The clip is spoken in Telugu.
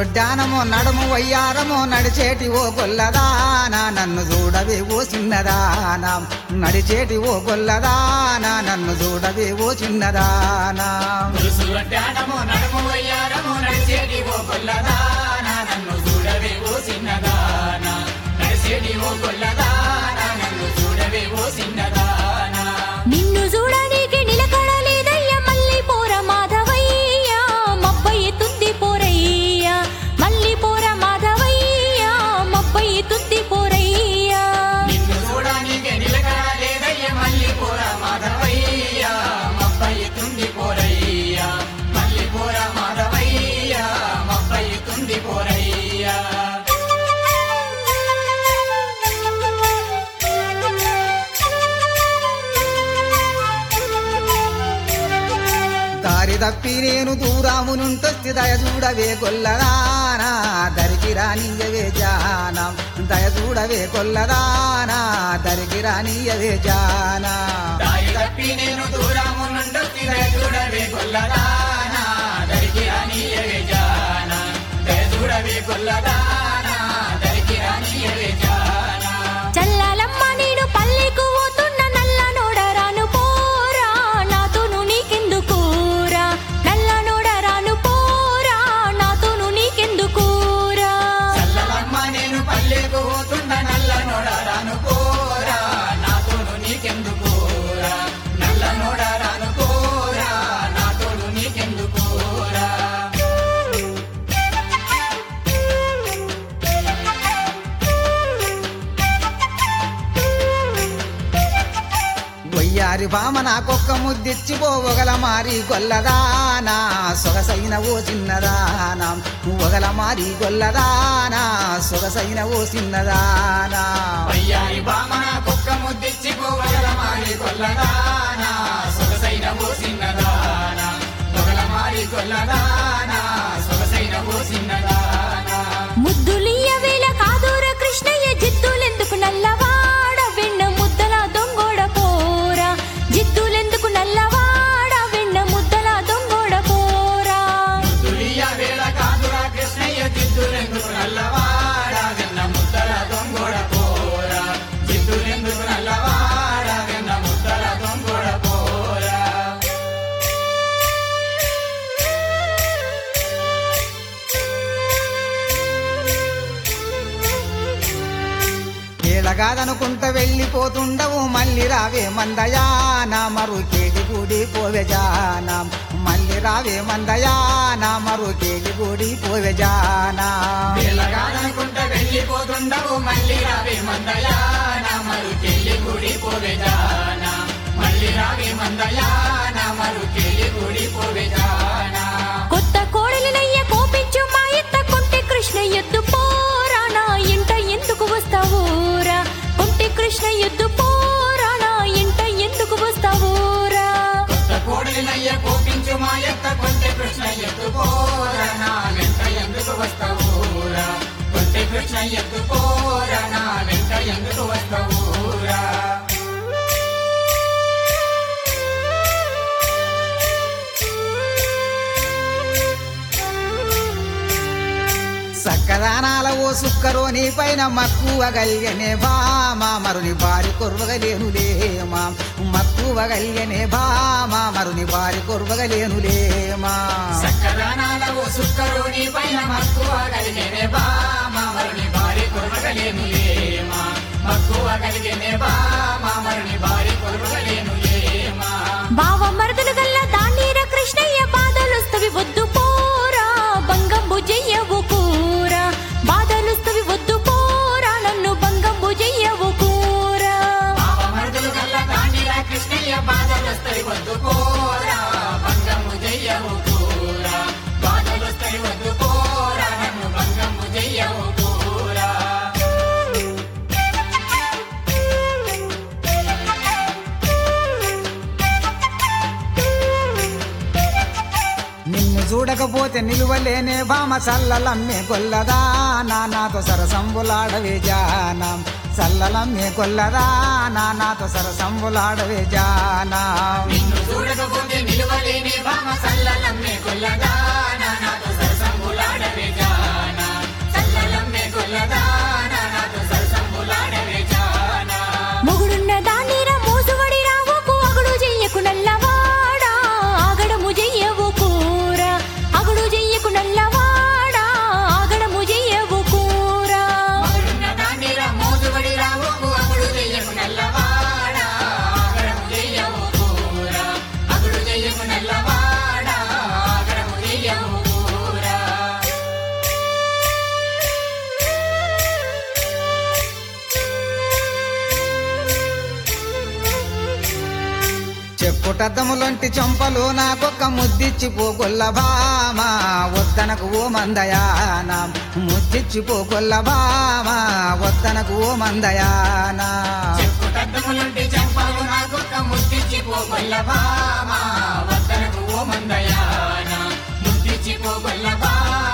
ఒడ్డానము నడుము వయ్యారము నడిచేటి ఓ గొల్లదానా నన్ను చూడవే ఓ చిన్నదానా నడిచేటి ఓ గొల్లదానా నన్ను చూడవే ఓ చిన్నదానా తులుసు వడ్డానము నడుము వయ్యారము నడిచేటి ఓ గొల్లదానా నన్ను చూడవే ఓ చిన్నదానా నడిచేటి ఓ గొల్లదానా నన్ను చూడవే ఓ చిన్నదానా నిన్ను చూడనీకి నిలకడలేదయ్య మళ్ళీ పోర మాధవయ్య మబ్బయ్య తుద్ది పోరయ్య మళ్ళీ పోర మాధవయ్య మబ్బయ్య తుద్ది పోరయ్య నిన్ను చూడనీకే నిలకడలేదయ్య మళ్ళీ పోర మాధవయ్య మబ్బయ్య తుండి పోరయ్య మళ్ళీ పోర మాధవయ్య మబ్బయ్య తుండి పోరయ్య దారి తప్పి నేను దూరాము నుంటొచ్చి దయ చూడవే గొల్లదానా దరికి రానియవే జానం దయ చూడవే గొల్లదానా దరికి రానియవే జానా దారి తప్పి నేను దూరము నుండొచ్చి దయ చూడవే గొల్లదానా దరికి రానియవే జానా దయ చూడవే గొల్లదానా దరికి రానియవే జానా చల్లాలమ్మ నేను పల్లెకు పోతున్న నల్ల నోడరాను పోరా నాతోను నీకెందుకూరా నల్ల నోడరాను పోరా నాతోను నీకెందుకూరా చల్లలమ్మ నేను పల్లెకు పోతున్న నల్ల నోడరాను పోరా నాతోను నీకెందుకోరా నల్ల నోడరాను పోరా నాతోను నీకెందుకోరా వయ్యారి భామ నాకొక్క ముద్దిచ్చి పోవగల మారి గొల్లదానా సొగసైన ఓ చిన్నదానా ఒగల మారి గొల్లదానా సొగసైన ఓ చిన్నదానా అయ్యాయి బామన కుక్క ముద్దిచ్చి పోగల మారి కొల్లదానా సొగసైన ఓ సిన్నదానా పొగల మారి కొల్లదానా సొగసైన ఓ సిన్నదానా ముద్దులియ వేళ కాదూర కృష్ణయ్య జిత్తులెందుకు నల్లవాడ వెన్న ముద్దల దొంగోడ పోరా జిత్తులెందుకు నల్లవాడ వెన్న ముద్దల దొంగోడ పోరా దులియ వేళ కాదురా కృష్ణయ్య జిద్దులెందుకు నల్లవాడ వెన్న ముద్దల దొంగోడ పోరా జిద్దులెందుకు నల్లవాడ వెన్న ముద్దల దొంగోడ పోరా ఏలగాదనుకుంట వెళ్ళిపోతుండవు మళ్ళీ రావే మందయానా మరు కేడి గుడి పోవే జానా మళ్ళీ రావే మందయానా మరు కేడి గుడి పోవే జానా వెళ్ళగాననుకుంట వెళ్ళిపోతుండవు మళ్ళీ రావే మందయాన మరుకెళ్ళి గుడి పోవేదానా మళ్ళీ రావే మందయాన మరుకెళ్ళి గుడి పోవేదానా కొత్త కోడలినయ్య కోపించు మా ఎత్త కొంటె కృష్ణ ఎద్దు పోరా నా ఇంట ఎందుకు వస్తావూరా కొంటె కృష్ణ ఎద్దు పోరా నా ఇంట ఎందుకు వస్తావూరా కొత్త కోడలినయ్య కోపించు మా ఎత్త కొంటె కృష్ణ ఎత్తు పోరా నా వెంట ఎందుకు వస్తావురా కొంటె కృష్ణ ఎత్తు పోరా నా వెంట ఎందుకు వస్తావురా సక్కదానాల ఓ సుక్కరోని పైన మక్కువ గల్గనే బామా మరుని బారి కొర్వగలేనులేమా మక్కువ గల్గనే బామా మరుని బారి కొర్వగలేనులేమా సక్కదానాల ఓ సుక్కరోని పైన మక్కువ కలిగేనే బా మామరుని భారీ కొరవగలేను ఏమా మక్కువ కలిగేనే బా మామరుని భారీ కొరవగలేను ఏమా బావ మరదలు గల్ల దాండీర కృష్ణయ్య బాధలుస్తవి వద్దు పోరా బంగంబు చెయ్యవు కూరా బాధలుస్తవి వద్దు పోరా నన్ను బంగంబు చెయ్యవు కూరా పాప మరుదులు గల్ల తాండిరా కృష్ణయ్య బాధలొస్తాయి వద్దు పోరా భంగము జయ్యవు కూరా బాధలొస్తాయి వద్దు పోరా నన్ను భంగము జయ్యవు కూరా నిన్ను చూడకపోతే నిలువలేనే భామ చల్లలమ్మే కొల్లదానా నాతో సరసంబులాడవే జానం చల్లలమ్మే కొల్లదానా నాతో సరసంబులాడవే జానం నిన్ను చూడకపోతే నిలువలేని భామ సల్లలమ్మే కొల్లదానా నాతో సరసంబులాడవే జానా గొల్లదాన నాతో సరసంబులాడవే జానా మొగుడున్న దానిరా మోసువడి రావకు అగుడు చెయ్యకు నల్లవాడా ఆగడము చెయ్యవు కూర అగుడు చెయ్యకు నల్లవాడా ఆగడము చెయ్యవు కూర మగుడున్న దానిరా మోజుబడి రావకు అగుడు చెయ్యకు నల్లవాడా ఆగడము చెయ్యవు కూర అగుడు చెయ్యకు నల్లవాడా ఆగడము చెయ్యవు కూర చెప్పుటద్దములొంటి చంపలు నాకొక్క ముద్దిచ్చిపో గొల్లభామా వద్దనకు ఓ మందయానా ముద్దిచ్చిపో గొల్లభామా వద్దనకు ఓ మందయానా చెప్పు తద్దములుంటి చంపలు నాకొక్క ముద్దిచ్చి పోగొల్లబామా వద్దనకు ఓ మందయాన ముద్దిచ్చి పోగొల్లబామా